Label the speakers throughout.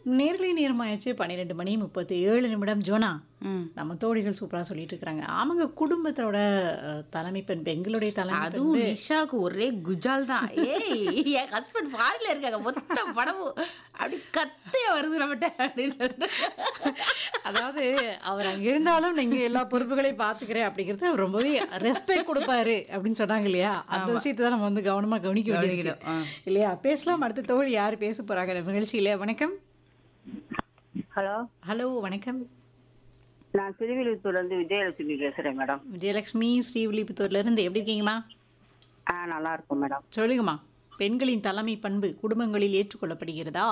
Speaker 1: நேர்களை நேரமாயாச்சு பன்னிரெண்டு மணி முப்பத்தி ஏழு நிமிடம் ஜோனா
Speaker 2: ம்.
Speaker 1: நம்ம தோழிகள் சூப்பரா சொல்லிட்டு இருக்காங்க ஆமாங்க குடும்பத்தோட அஹ், தலைமை பண்பு எங்களுடைய தலைமை
Speaker 2: அதுவும்
Speaker 1: பண்பு
Speaker 2: நிஷாக்கு ஒரே குஜால் தான் ஏய் என் ஹஸ்பண்ட் ஃபாரின்ல இருக்காங்க மொத்த படமும் அப்படி கத்தைய வருது நம்மகிட்ட அப்படின்னு
Speaker 1: அதாவது அவர் அங்க இருந்தாலும் நீங்க எல்லா பொறுப்புகளையும் பாத்துக்கிறேன் அப்படிங்கறது அவர் ரொம்பவே ரெஸ்பெக்ட் கொடுப்பாரு அப்படின்னு சொன்னாங்க இல்லையா அந்த விஷயத்தை தான் நம்ம வந்து கவனமா கவனிக்க வேண்டியது
Speaker 2: கவனிக்கணும்,
Speaker 1: இல்லையா பேசலாம் அடுத்த தோழி யார் பேச போறாங்க நம்ம நிகழ்ச்சியில வணக்கம்
Speaker 3: ஹலோ
Speaker 1: ஹலோ வணக்கம்
Speaker 3: நான் திருவிழுத்தூர்ல இருந்து விஜயலட்சுமி பேசுறேன் மேடம்
Speaker 1: விஜயலட்சுமி ஸ்ரீவில்லிபுத்தூர்ல இருந்து எப்படி இருக்கீங்கம்மா
Speaker 3: ஆ நல்லா இருக்கும் மேடம்
Speaker 1: சொல்லுங்கம்மா பெண்களின் தலைமை பண்பு குடும்பங்களில் ஏற்றுக்கொள்ளப்படுகிறதா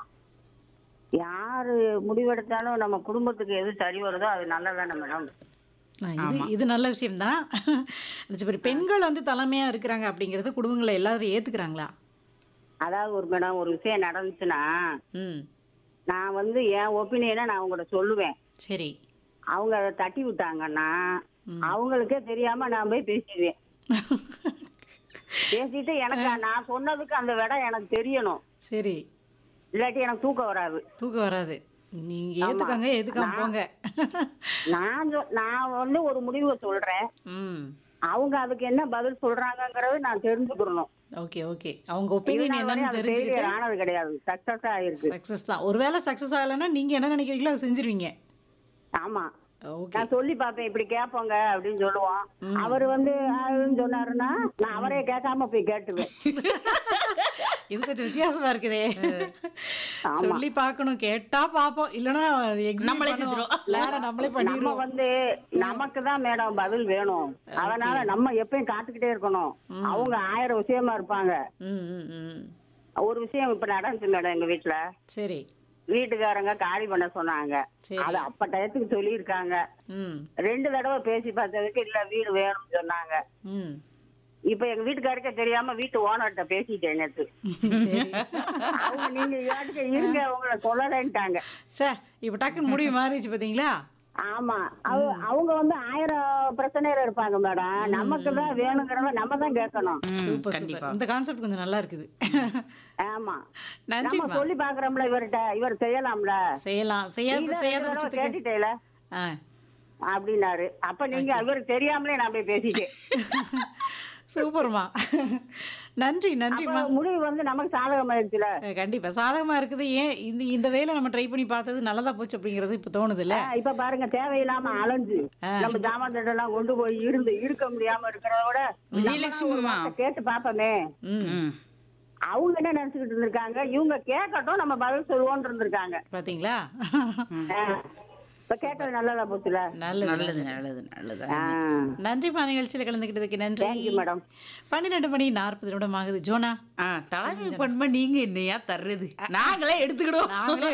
Speaker 3: யாரு முடிவெடுத்தாலும் நம்ம குடும்பத்துக்கு எது சரி வருதோ அது நல்லதானே மேடம்
Speaker 1: ஆ, இது இது நல்ல விஷயம்தான் சரி பெண்கள் வந்து தலைமையா இருக்கிறாங்க அப்படிங்கறது குடும்பங்களை எல்லாரும் ஏத்துக்கிறாங்களா
Speaker 3: அதாவது ஒரு மேடம் ஒரு விஷயம் நடந்துச்சுன்னா
Speaker 1: ம்
Speaker 3: நான் வந்து என் ஒப்பீனியனை நான் உங்கள்கிட்ட சொல்லுவேன்
Speaker 1: சரி
Speaker 3: அவங்க அதை தட்டி விட்டாங்கன்னா அவங்களுக்கே தெரியாம நான் போய் பேசிடுவேன் பேசிட்டு எனக்கு நான் சொன்னதுக்கு அந்த விடம் எனக்கு தெரியணும்
Speaker 1: சரி
Speaker 3: இல்லாட்டி எனக்கு தூக்கம் வராது
Speaker 1: தூக்கம் வராது நீங்க ஏத்துக்கங்க ஏத்துக்காம போங்க
Speaker 3: நான் சொ- நான் வந்து ஒரு முடிவை சொல்றேன்
Speaker 1: ம்
Speaker 3: அவங்க அதுக்கு என்ன பதில் சொல்றாங்கங்கறது நான் தெரிஞ்சுக்கணும்
Speaker 1: ஓகே ஓகே அவங்க ஒப்பீனியன் என்னன்னு தெரிஞ்சுக்கிட்டு
Speaker 3: ஃபெயிலியர் ஆனது கிடையாது சக்சஸ் ஆயிருக்கு
Speaker 1: சக்சஸ் தான் ஒருவேளை சக்சஸ் ஆகலைன்னா நீங்க என்ன நினைக்கிறீங்களோ அதை செஞ்சிருவீங்க
Speaker 3: ஆமா
Speaker 1: ஓகே
Speaker 3: நான் சொல்லி பார்ப்பேன் இப்படி கேட்போங்க அப்படின்னு சொல்லுவோம் அவர் வந்து ஆளுன்னு சொன்னாருன்னா நான் அவரே கேட்காம போய் கேட்டுவேன்
Speaker 1: இது கொஞ்சம் வித்தியாசமா இருக்குதே சொல்லி பார்க்கணும் கேட்டா பாப்போம் இல்லைன்னா execute
Speaker 2: நம்மளே
Speaker 1: பண்ணுவோம்.
Speaker 2: செஞ்சிருவோம்.
Speaker 1: வேற நம்மளே
Speaker 3: நம்ம
Speaker 1: பண்ணிடுவோம்
Speaker 3: வந்து நமக்கு தான் மேடம் பதில் வேணும் அதனால நம்ம எப்பயும் காத்துக்கிட்டே இருக்கணும் அவங்க ஆயிரம் விஷயமா இருப்பாங்க
Speaker 1: ம் ம் ம்
Speaker 3: ஒரு விஷயம் இப்ப நடந்துச்சு மேடம் எங்க வீட்டுல
Speaker 1: சரி
Speaker 3: வீட்டுக்காரங்க காலி பண்ண சொன்னாங்க
Speaker 1: சரி.
Speaker 3: அது அப்ப டயத்துக்கு சொல்லியிருக்காங்க
Speaker 1: ம்
Speaker 3: ரெண்டு தடவை பேசி பார்த்ததுக்கு இல்ல வீடு வேணும்னு சொன்னாங்க
Speaker 1: ம்
Speaker 3: இப்ப எங்க வீட்டுக்காரருக்கே தெரியாம வீட்டு ஓனர்கிட்ட பேசிட்டேன் நேத்து
Speaker 1: சரி
Speaker 3: அவங்க நீங்க ஏட்டுக்க இருங்க உங்களை சொல்லலைன்ட்டாங்க
Speaker 1: சார் இப்போ டக்குன்னு முடிவு மாறிடுச்சு பார்த்தீங்களா
Speaker 3: ஆமா அவ- அவங்க வந்து ஆயிரம் பிரச்சனையில இருப்பாங்க மேடம் நமக்கு தான் வேணுங்கிறத நம்ம தான் கேட்கணும்
Speaker 1: சூப்பர்
Speaker 2: கண்டிப்பா.
Speaker 1: சூப்பர் இந்த கான்செப்ட் கொஞ்சம் நல்லா இருக்குது
Speaker 3: ஆமா
Speaker 1: நன்றி
Speaker 3: நம்ம சொல்லி பாக்குறோம்ல இவர்கிட்ட இவர் செய்யலாம்ல
Speaker 1: செய்யலாம் செய்யாத
Speaker 3: நீ தான்
Speaker 1: செய்யாத
Speaker 3: ரெண்டு தடவை
Speaker 1: பட்சத்துக்கு
Speaker 3: கேட்டுட்டேல
Speaker 1: ஆ
Speaker 3: அப்படின்னாரு அப்ப நீங்க இவருக்கு தெரியாமலே நான் போய் பேசிட்டேன்
Speaker 1: சூப்பர்மா நன்றி
Speaker 3: அப்ப
Speaker 1: நன்றிம்மா
Speaker 3: முடிவு வந்து நமக்கு சாதகமாயிருச்சுல
Speaker 1: அஹ் கண்டிப்பா சாதகமா இருக்குது ஏன் இந்த இந்த வேலை நம்ம ட்ரை பண்ணி பார்த்தது நல்லதா போச்சு அப்படிங்கிறது இப்போ தோணுது இல்ல
Speaker 3: ஆ, இப்ப பாருங்க தேவையில்லாம அலைஞ்சு நம்ம ஜாமான் தட்டை எல்லாம் கொண்டு போய் இருந்து இருக்க முடியாம இருக்கிறத விட
Speaker 2: விஜயலட்சுமி
Speaker 3: ஒரு
Speaker 2: அம்மா.
Speaker 3: வார்த்தை கேட்டு பாப்போமே
Speaker 1: ம்
Speaker 2: ம்.
Speaker 3: அவங்க என்ன நினைச்சுக்கிட்டு இருந்திருக்காங்க இவங்க கேட்கட்டும் நம்ம பதில் சொல்லுவோம்னு இருந்திருக்காங்க
Speaker 1: பாத்தீங்களா
Speaker 3: ஆ. இப்ப கேட்டது நல்லதா போச்சுல
Speaker 1: நல்லது
Speaker 2: நல்லது நல்லது நல்லது
Speaker 3: ஆ.
Speaker 1: நன்றிமா நிகழ்ச்சியில கலந்துக்கிட்டதுக்கு நன்றி
Speaker 3: தேங்க்யூ மேடம்
Speaker 1: பன்னிரெண்டு மணி நாற்பது நிமிடம் ஆகுது ஜோனா
Speaker 2: ஆ தலைமை பண்பை நீங்க என்னையா தர்றது நாங்களே எடுத்துக்கிடுவோம்
Speaker 1: நாங்களே